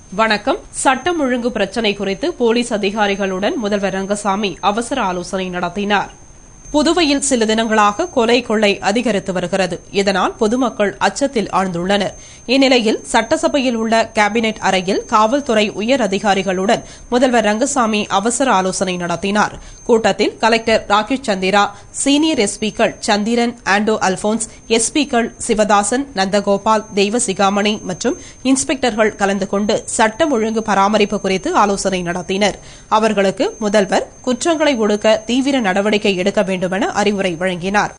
வணக்கம் சட்டம் ஒழுங்கு பிரச்சினை குறித்து போலீஸ் அதிகாரிகளுடன் முதல்வர் ரங்கசாமி அவசர ஆலோசனை நடத்தினார் புதுவையில் சில தினங்களாக கொலை கொள்ளை அதிகரித்து வருகிறது இதனால் பொதுமக்கள் அச்சத்தில் ஆழ்ந்துள்ளனர் இந்நிலையில் சட்டசபையில் உள்ள கேபினெட் அறையில் காவல்துறை உயர் அதிகாரிகளுடன் முதல்வர் ரங்கசாமி அவசர ஆலோசனை நடத்தினார் கூட்டத்தில் கலெக்டர் ராகேஷ் சந்திரா சீனியர் எஸ்பிக்கள் சந்திரன் ஆண்டோ அல்போன்ஸ் எஸ்பிக்கள் சிவதாசன் நந்தகோபால் தெய்வசிகாமணி மற்றும் இன்ஸ்பெக்டர்கள் கலந்து கொண்டு சட்டம் ஒழுங்கு பராமரிப்பு குறித்து ஆலோசனை நடத்தினர் அவர்களுக்கு முதல்வர் குற்றங்களை ஒடுக்க தீவிர நடவடிக்கை எடுக்க வேண்டுமென அறிவுரை வழங்கினார்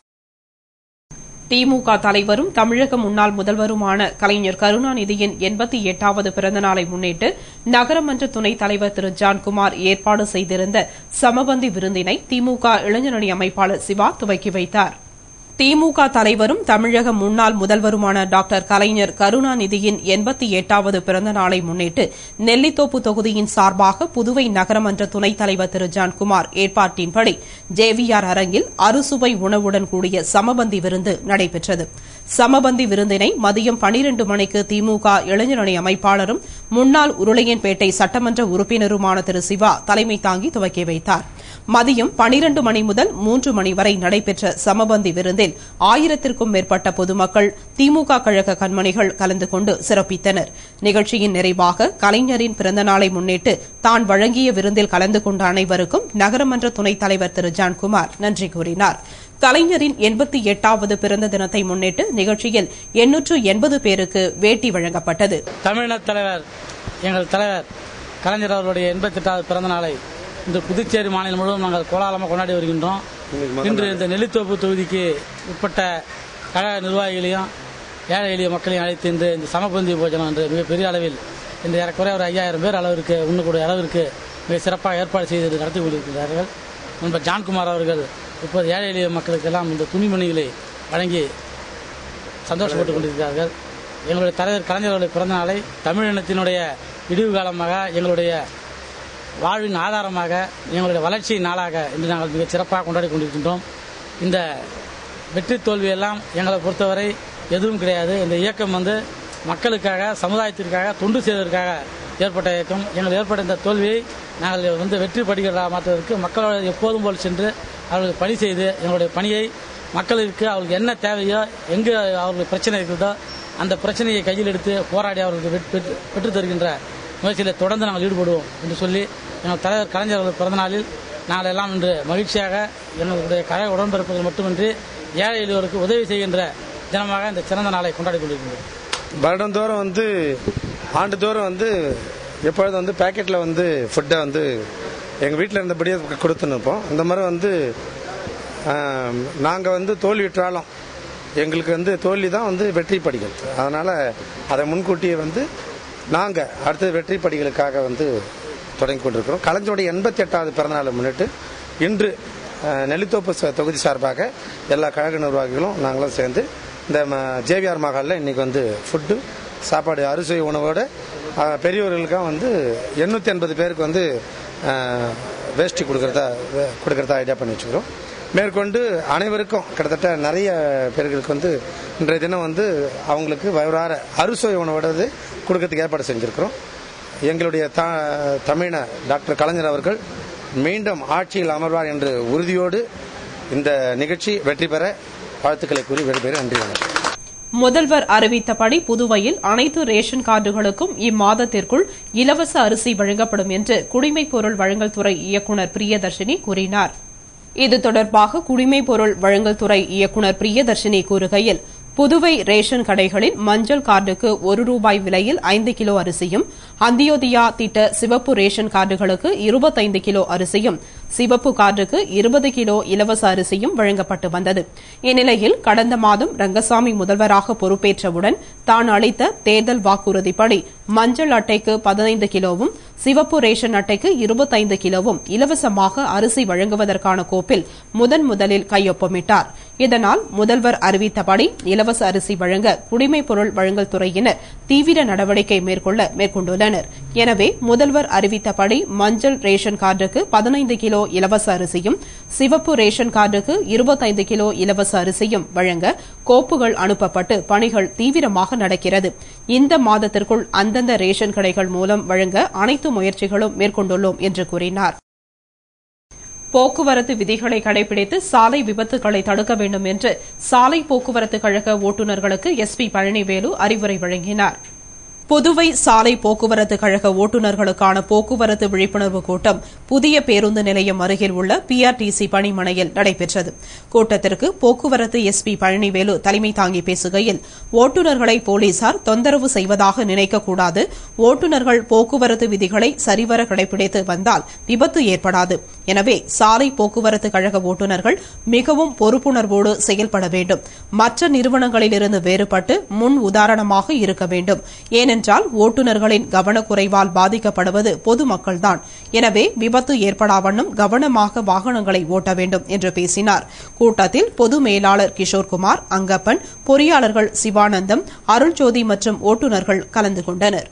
திமுக தலைவரும் தமிழக முன்னாள் முதல்வருமான கலைஞர் கருணாநிதியின் எண்பத்தி எட்டாவது பிறந்தநாளை முன்னிட்டு நகரமன்ற துணைத் தலைவர் திரு ஜான்குமார் ஏற்பாடு செய்திருந்த சமபந்தி விருந்தினை திமுக இளைஞரணி அமைப்பாளர் சிவா துவக்கி வைத்தார் திமுக தலைவரும் தமிழக முன்னாள் முதல்வருமான டாக்டர் கலைஞர் கருணாநிதியின் எண்பத்தி எட்டாவது பிறந்த நாளை முன்னிட்டு நெல்லித்தோப்பு தொகுதியின் சார்பாக புதுவை நகரமன்ற துணைத் தலைவர் திரு ஜான்குமார் ஏற்பாட்டின்படி ஜேவிஆர் அரங்கில் அறுசுவை உணவுடன் கூடிய சமபந்தி விருந்து நடைபெற்றது சமபந்தி விருந்தினை மதியம் பனிரண்டு மணிக்கு திமுக இளைஞரணி அமைப்பாளரும் முன்னாள் உருளையன்பேட்டை சட்டமன்ற உறுப்பினருமான திரு சிவா தலைமை தாங்கி துவக்கி வைத்தார் மதியம் பனிரண்டு மணி முதல் மூன்று மணி வரை நடைபெற்ற சமபந்தி விருந்தில் ஆயிரத்திற்கும் மேற்பட்ட பொதுமக்கள் திமுக கழக கண்மணிகள் கலந்து கொண்டு சிறப்பித்தனர் நிகழ்ச்சியின் நிறைவாக கலைஞரின் பிறந்தநாளை முன்னிட்டு தான் வழங்கிய விருந்தில் கலந்து கொண்ட அனைவருக்கும் நகரமன்ற துணைத் தலைவர் திரு ஜான்குமார் நன்றி கூறினார் கலைஞரின் எண்பத்தி எட்டாவது பிறந்த தினத்தை முன்னிட்டு நிகழ்ச்சியில் எண்ணூற்று எண்பது பேருக்கு வேட்டி வழங்கப்பட்டது தமிழின தலைவர் எங்கள் தலைவர் கலைஞர் அவர்களுடைய எண்பத்தெட்டாவது பிறந்த நாளை இன்று புதுச்சேரி மாநிலம் முழுவதும் நாங்கள் கோலாகலமாக கொண்டாடி வருகின்றோம் இன்று இந்த நெல்லித்தோப்பு தொகுதிக்கு உட்பட்ட கழக நிர்வாகிகளையும் ஏழை எளிய மக்களையும் அழைத்து இன்று இந்த சமபந்தி போஜனம் என்று மிகப்பெரிய அளவில் இன்று ஏறக்குறைய ஒரு ஐயாயிரம் பேர் அளவிற்கு உண்ணக்கூடிய அளவிற்கு மிக சிறப்பாக ஏற்பாடு செய்து நடத்தி கொண்டிருக்கிறார்கள் நண்பர் ஜான்குமார் அவர்கள் இப்போது ஏழை எளிய மக்களுக்கெல்லாம் இந்த துணிமணிகளை வழங்கி சந்தோஷப்பட்டுக் கொண்டிருக்கிறார்கள் எங்களுடைய தலைவர் கலைஞர் அவருடைய பிறந்த நாளை தமிழினத்தினுடைய விடிவு காலமாக எங்களுடைய வாழ்வின் ஆதாரமாக எங்களுடைய வளர்ச்சியின் நாளாக இன்று நாங்கள் மிகச் சிறப்பாக கொண்டாடி கொண்டிருக்கின்றோம் இந்த வெற்றி தோல்வியெல்லாம் எங்களை பொறுத்தவரை எதுவும் கிடையாது இந்த இயக்கம் வந்து மக்களுக்காக சமுதாயத்திற்காக தொண்டு செய்வதற்காக ஏற்பட்ட இயக்கம் எங்கள் ஏற்பட்ட இந்த தோல்வியை நாங்கள் வந்து வெற்றி படிகளாக மாற்றுவதற்கு மக்களோட எப்போதும் போல் சென்று அவர்களுக்கு பணி செய்து எங்களுடைய பணியை மக்களுக்கு அவர்களுக்கு என்ன தேவையோ எங்கு அவர்களுக்கு பிரச்சனை இருக்கிறதோ அந்த பிரச்சனையை கையில் எடுத்து போராடி அவர்களுக்கு வெற்றி- பெற்று- பெற்றுத் தருகின்ற முயற்சியில் தொடர்ந்து நாங்கள் ஈடுபடுவோம் என்று சொல்லி எங்கள் தலைவர் கலைஞர் அவர்கள் பிறந்த நாளில் நாங்கள் எல்லாம் இன்று மகிழ்ச்சியாக எங்களுடைய கழக உடன்பிறப்புகள் மட்டுமின்றி ஏழை எளியோருக்கு உதவி செய்கின்ற தினமாக இந்த சிறந்த நாளை கொண்டாடி கொண்டிருக்கின்றோம் வருடந்தோறும் வந்து ஆண்டுதோறும் வந்து எப்பொழுதும் வந்து பேக்கெட்டில் வந்து ஃபுட்டை வந்து எங்கள் வீட்டில் இருந்தபடியே கொடுத்துன்னு இருப்போம் இந்த மாதிரி வந்து நாங்கள் வந்து தோல்வியுற்றாலும் எங்களுக்கு வந்து தோல்வி தான் வந்து வெற்றி படிகள் அதனால் அதை முன்கூட்டியே வந்து நாங்கள் அடுத்த வெற்றி படிகளுக்காக வந்து தொடங்கி கொண்டிருக்கிறோம் கலைஞருடைய எண்பத்தி எட்டாவது பிறந்தநாளை முன்னிட்டு இன்று அஹ், நெல்லித்தோப்பு ச- தொகுதி சார்பாக எல்லா கழக நிர்வாகிகளும் நாங்களும் சேர்ந்து இந்த ஜேவிஆர் மகாலில் இன்னைக்கு வந்து ஃபுட்டு சாப்பாடு அறுசுவை உணவோடு அஹ், பெரியவர்களுக்காக வந்து எண்ணூற்றி எண்பது பேருக்கு வந்து அஹ், வேஷ்டி கொடுக்கறதா வே- கொடுக்கறதா ஐடியா பண்ணி வச்சுக்கிறோம் மேற்கொண்டு அனைவருக்கும் கிட்டத்தட்ட நிறைய பேர்களுக்கு வந்து இன்றைய தினம் வந்து அவங்களுக்கு வயிறார அறுசுவை உணவோடு கொடுக்கறதுக்கு ஏற்பாடு செஞ்சுருக்கிறோம் எங்களுடைய த தமிழ டாக்டர் கலைஞர் அவர்கள் மீண்டும் ஆட்சியில் அமர்வார் என்று உறுதியோடு இந்த நிகழ்ச்சி வெற்றி பெற வாழ்த்துக்களை கூறி விடைபெற நன்றி வணக்கம் முதல்வர் அறிவித்தபடி புதுவையில் அனைத்து ரேஷன் கார்டுகளுக்கும் இம்மாதத்திற்குள் இலவச அரிசி வழங்கப்படும் என்று குடிமைப் பொருள் வழங்கல் துறை இயக்குநர் பிரியதர்ஷினி கூறினார் இது தொடர்பாக குடிமைப் பொருள் வழங்கல் துறை இயக்குநர் பிரியதர்ஷினி கூறுகையில் புதுவை ரேஷன் கடைகளில் மஞ்சள் கார்டுக்கு ஒரு ரூபாய் விலையில் ஐந்து கிலோ அரிசியும் அந்தியோதயா திட்ட சிவப்பு ரேஷன் கார்டுகளுக்கு இருபத்தைந்து கிலோ அரிசியும் சிவப்பு கார்டுக்கு இருபது கிலோ இலவச அரிசியும் வழங்கப்பட்டு வந்தது இந்நிலையில் கடந்த மாதம் ரங்கசாமி முதல்வராக பொறுப்பேற்றவுடன் தான் அளித்த தேர்தல் வாக்குறுதிப்படி மஞ்சள் அட்டைக்கு பதினைந்து கிலோவும் சிவப்பு ரேஷன் அட்டைக்கு இருபத்தைந்து கிலோவும் இலவசமாக அரிசி வழங்குவதற்கான கோப்பில் முதன் முதலில் கையொப்பமிட்டார் இதனால் முதல்வர் அறிவித்தபடி இலவச அரிசி வழங்க குடிமைப் பொருள் வழங்கல் துறையினர் தீவிர நடவடிக்கை மேற்கொள்ள மேற்கொண்டுள்ளனர் எனவே முதல்வர் அறிவித்தபடி மஞ்சள் ரேஷன் கார்டுக்கு பதினைந்து கிலோ இலவச அரிசியும் சிவப்பு ரேஷன் கார்டுக்கு இருபத்தைந்து கிலோ இலவச அரிசியும் வழங்க கோப்புகள் அனுப்பப்பட்டு பணிகள் தீவிரமாக நடக்கிறது இந்த மாதத்திற்குள் அந்தந்த ரேஷன் கடைகள் மூலம் வழங்க அனைத்து முயற்சிகளும் மேற்கொண்டுள்ளோம் என்று கூறினார் போக்குவரத்து விதிகளை கடைபிடித்து சாலை விபத்துகளை தடுக்க வேண்டும் என்று சாலை போக்குவரத்து கழக ஓட்டுநர்களுக்கு எஸ் பி பழனிவேலு அறிவுரை வழங்கினார் புதுவை சாலை போக்குவரத்து கழக ஓட்டுநர்களுக்கான போக்குவரத்து விழிப்புணர்வு கூட்டம் புதிய பேருந்து நிலையம் அருகில் உள்ள பிஆர்டிசி பணிமனையில் நடைபெற்றது கூட்டத்திற்கு போக்குவரத்து எஸ்பி பழனிவேலு தலைமை தாங்கி பேசுகையில் ஓட்டுநர்களை போலீசார் தொந்தரவு செய்வதாக நினைக்கக்கூடாது ஓட்டுநர்கள் போக்குவரத்து விதிகளை சரிவர கடைபிடித்து வந்தால் விபத்து ஏற்படாது எனவே சாலை போக்குவரத்து கழக ஓட்டுநர்கள் மிகவும் பொறுப்புணர்வோடு செயல்பட வேண்டும் மற்ற நிறுவனங்களிலிருந்து வேறுபட்டு முன் உதாரணமாக இருக்க வேண்டும் ஏனென்றால் ஓட்டுநர்களின் கவனக்குறைவால் பாதிக்கப்படுவது பொதுமக்கள்தான் எனவே விபத்து ஏற்படாவண்ணம் கவனமாக வாகனங்களை ஓட்ட வேண்டும் என்று பேசினார் கூட்டத்தில் பொது மேலாளர் கிஷோர்குமார் அங்கப்பன் பொறியாளர்கள் சிவானந்தம் அருள்ஜோதி மற்றும் ஓட்டுநர்கள் கலந்து கொண்டனர்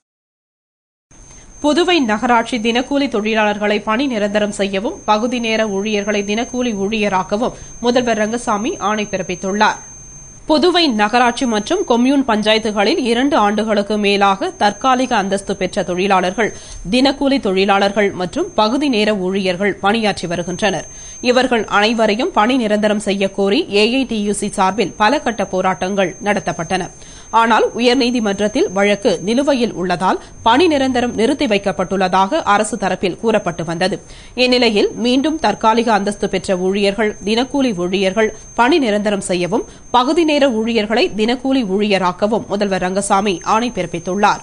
புதுவை நகராட்சி தினக்கூலி தொழிலாளர்களை பணி நிரந்தரம் செய்யவும் பகுதி நேர ஊழியர்களை தினக்கூலி ஊழியராக்கவும் முதல்வர் ரங்கசாமி ஆணை பிறப்பித்துள்ளார் புதுவை நகராட்சி மற்றும் கொம்யூன் பஞ்சாயத்துகளில் இரண்டு ஆண்டுகளுக்கு மேலாக தற்காலிக அந்தஸ்து பெற்ற தொழிலாளர்கள் தினக்கூலி தொழிலாளர்கள் மற்றும் பகுதி நேர ஊழியர்கள் பணியாற்றி வருகின்றனர் இவர்கள் அனைவரையும் பணி நிரந்தரம் செய்யக்கோரி ஏஐடியுசி சார்பில் பல கட்ட போராட்டங்கள் நடத்தப்பட்டன ஆனால் உயர்நீதிமன்றத்தில் வழக்கு நிலுவையில் உள்ளதால் பணி நிரந்தரம் நிறுத்தி வைக்கப்பட்டுள்ளதாக அரசு தரப்பில் கூறப்பட்டு வந்தது இந்நிலையில் மீண்டும் தற்காலிக அந்தஸ்து பெற்ற ஊழியர்கள் தினக்கூலி ஊழியர்கள் பணி நிரந்தரம் செய்யவும் பகுதி நேர ஊழியர்களை தினக்கூலி ஊழியராக்கவும் முதல்வர் ரங்கசாமி ஆணை பிறப்பித்துள்ளார்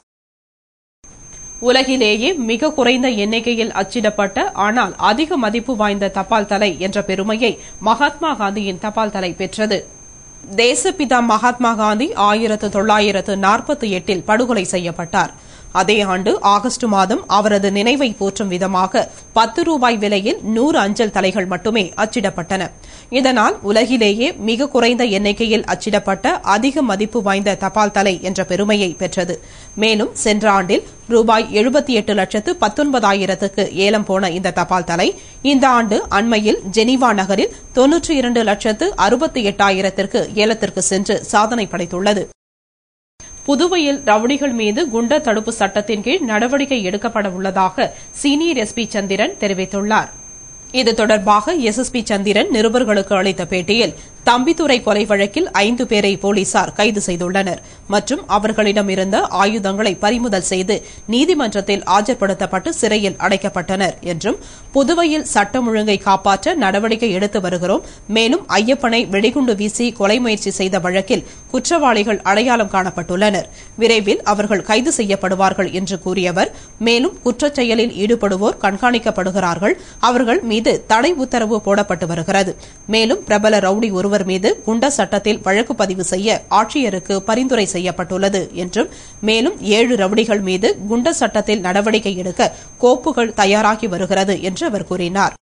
உலகிலேயே மிக குறைந்த எண்ணிக்கையில் அச்சிடப்பட்ட ஆனால் அதிக மதிப்பு வாய்ந்த தபால் தலை என்ற பெருமையை மகாத்மா காந்தியின் தபால் தலை பெற்றது தேசப்பிதா மகாத்மா காந்தி ஆயிரத்து தொள்ளாயிரத்து நாற்பத்தி எட்டில் படுகொலை செய்யப்பட்டார் அதே ஆண்டு ஆகஸ்ட் மாதம் அவரது நினைவை போற்றும் விதமாக பத்து ரூபாய் விலையில் நூறு அஞ்சல் தலைகள் மட்டுமே அச்சிடப்பட்டன இதனால் உலகிலேயே மிக குறைந்த எண்ணிக்கையில் அச்சிடப்பட்ட அதிக மதிப்பு வாய்ந்த தபால் தலை என்ற பெருமையை பெற்றது மேலும் சென்ற ஆண்டில் ரூபாய் எழுபத்தி எட்டு லட்சத்து பத்தொன்பதாயிரத்துக்கு ஏலம் போன இந்த தபால் தலை இந்த ஆண்டு அண்மையில் ஜெனீவா நகரில் தொன்னூற்றி இரண்டு லட்சத்து அறுபத்தி எட்டாயிரத்திற்கு ஏலத்திற்கு சென்று சாதனை படைத்துள்ளது புதுவையில் ரவுடிகள் மீது குண்டர் தடுப்பு சட்டத்தின் கீழ் நடவடிக்கை எடுக்கப்பட உள்ளதாக சீனியர் எஸ்பி சந்திரன் தெரிவித்துள்ளார் இது தொடர்பாக எஸ்எஸ்பி சந்திரன் நிருபர்களுக்கு அளித்த பேட்டியில் தம்பித்துறை கொலை வழக்கில் ஐந்து பேரை போலீசார் கைது செய்துள்ளனர் மற்றும் அவர்களிடம் இருந்த ஆயுதங்களை பறிமுதல் செய்து நீதிமன்றத்தில் ஆஜர்படுத்தப்பட்டு சிறையில் அடைக்கப்பட்டனர் என்றும் புதுவையில் சட்டம் ஒழுங்கை காப்பாற்ற நடவடிக்கை எடுத்து வருகிறோம் மேலும் ஐயப்பனை வெடிகுண்டு வீசி கொலை முயற்சி செய்த வழக்கில் குற்றவாளிகள் அடையாளம் காணப்பட்டுள்ளனர் விரைவில் அவர்கள் கைது செய்யப்படுவார்கள் என்று கூறியவர் மேலும் குற்றச் செயலில் ஈடுபடுவோர் கண்காணிக்கப்படுகிறார்கள் அவர்கள் மீது தடை உத்தரவு போடப்பட்டு வருகிறது மேலும் பிரபல ரவுடி ஒருவர் மீது குண்ட சட்டத்தில் வழக்கு பதிவு செய்ய ஆட்சியருக்கு பரிந்துரை செய்யப்பட்டுள்ளது என்றும் மேலும் ஏழு ரவுடிகள் மீது குண்ட சட்டத்தில் நடவடிக்கை எடுக்க கோப்புகள் தயாராகி வருகிறது என்று அவர் கூறினார்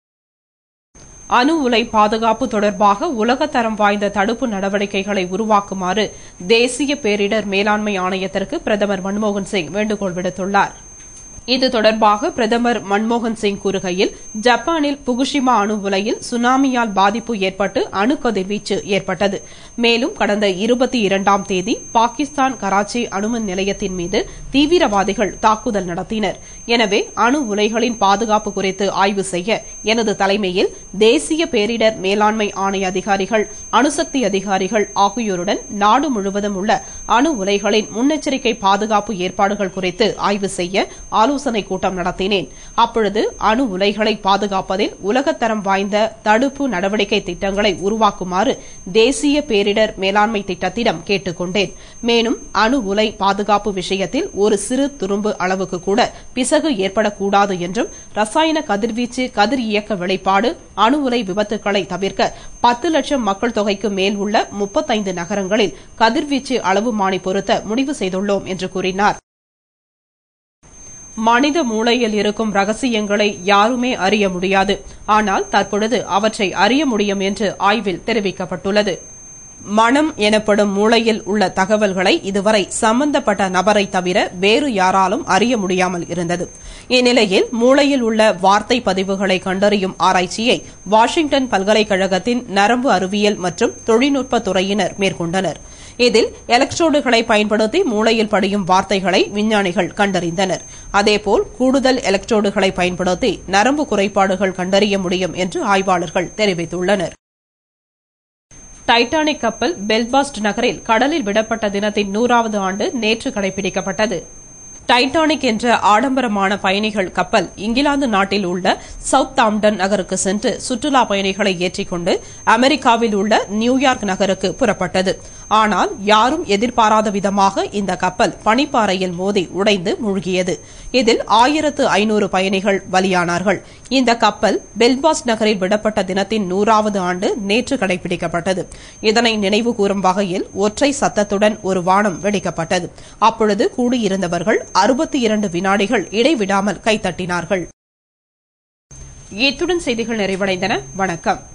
அணு உலை பாதுகாப்பு தொடர்பாக உலகத்தரம் வாய்ந்த தடுப்பு நடவடிக்கைகளை உருவாக்குமாறு தேசிய பேரிடர் மேலாண்மை ஆணையத்திற்கு பிரதமர் மன்மோகன் சிங் வேண்டுகோள் விடுத்துள்ளார் இது தொடர்பாக பிரதமர் மன்மோகன் சிங் கூறுகையில் ஜப்பானில் புகுஷிமா அணு உலையில் சுனாமியால் பாதிப்பு ஏற்பட்டு அணு கதிர்வீச்சு ஏற்பட்டது மேலும் கடந்த இருபத்தி இரண்டாம் தேதி பாகிஸ்தான் கராச்சி அணுமின் நிலையத்தின் மீது தீவிரவாதிகள் தாக்குதல் நடத்தினர் எனவே அணு உலைகளின் பாதுகாப்பு குறித்து ஆய்வு செய்ய எனது தலைமையில் தேசிய பேரிடர் மேலாண்மை ஆணைய அதிகாரிகள் அணுசக்தி அதிகாரிகள் ஆகியோருடன் நாடு முழுவதும் உள்ள அணு உலைகளின் முன்னெச்சரிக்கை பாதுகாப்பு ஏற்பாடுகள் குறித்து ஆய்வு செய்ய ஆலோசனை கூட்டம் நடத்தினேன் அப்பொழுது அணு உலைகளை பாதுகாப்பதில் உலகத்தரம் வாய்ந்த தடுப்பு நடவடிக்கை திட்டங்களை உருவாக்குமாறு தேசிய பேரிடர் மேலாண்மை திட்டத்திடம் கேட்டுக் கொண்டேன் மேலும் அணு உலை பாதுகாப்பு விஷயத்தில் ஒரு சிறு துரும்பு அளவுக்கு கூட பிசகு ஏற்படக்கூடாது என்றும் ரசாயன கதிர்வீச்சு கதிர் இயக்க வெளிப்பாடு அணு உலை விபத்துக்களை தவிர்க்க பத்து லட்சம் மக்கள் தொகைக்கு மேல் உள்ள முப்பத்தைந்து நகரங்களில் கதிர்வீச்சு அளவுமானி பொருத்த முடிவு செய்துள்ளோம் என்று கூறினார் மனித மூளையில் இருக்கும் ரகசியங்களை யாருமே அறிய முடியாது ஆனால் தற்பொழுது அவற்றை அறிய முடியும் என்று ஆய்வில் தெரிவிக்கப்பட்டுள்ளது மனம் எனப்படும் மூளையில் உள்ள தகவல்களை இதுவரை சம்பந்தப்பட்ட நபரை தவிர வேறு யாராலும் அறிய முடியாமல் இருந்தது இந்நிலையில் மூளையில் உள்ள வார்த்தை பதிவுகளை கண்டறியும் ஆராய்ச்சியை வாஷிங்டன் பல்கலைக்கழகத்தின் நரம்பு அறிவியல் மற்றும் தொழில்நுட்ப துறையினர் மேற்கொண்டனர் இதில் எலக்ட்ரோடுகளை பயன்படுத்தி மூளையில் படியும் வார்த்தைகளை விஞ்ஞானிகள் கண்டறிந்தனர் அதேபோல் கூடுதல் எலக்ட்ரோடுகளை பயன்படுத்தி நரம்பு குறைபாடுகள் கண்டறிய முடியும் என்று ஆய்வாளர்கள் தெரிவித்துள்ளனர் டைட்டானிக் கப்பல் பெல்பாஸ்ட் நகரில் கடலில் விடப்பட்ட தினத்தின் நூறாவது ஆண்டு நேற்று கடைபிடிக்கப்பட்டது டைட்டானிக் என்ற ஆடம்பரமான பயணிகள் கப்பல் இங்கிலாந்து நாட்டில் உள்ள சவுத் தாம்டன் நகருக்கு சென்று சுற்றுலா பயணிகளை ஏற்றிக்கொண்டு அமெரிக்காவில் உள்ள நியூயார்க் நகருக்கு புறப்பட்டது ஆனால் யாரும் எதிர்பாராத விதமாக இந்த கப்பல் பனிப்பாறையில் மோதி உடைந்து மூழ்கியது இதில் ஆயிரத்து ஐநூறு பயணிகள் பலியானார்கள் இந்த கப்பல் பெல்பாஸ்ட் நகரில் விடப்பட்ட தினத்தின் நூறாவது ஆண்டு நேற்று கடைபிடிக்கப்பட்டது இதனை நினைவு கூறும் வகையில் ஒற்றை சத்தத்துடன் ஒரு வானம் வெடிக்கப்பட்டது அப்பொழுது கூடியிருந்தவர்கள் அறுபத்தி இரண்டு வினாடிகள் இடைவிடாமல் கைத்தட்டினார்கள் இத்துடன் செய்திகள் நிறைவடைந்தன வணக்கம்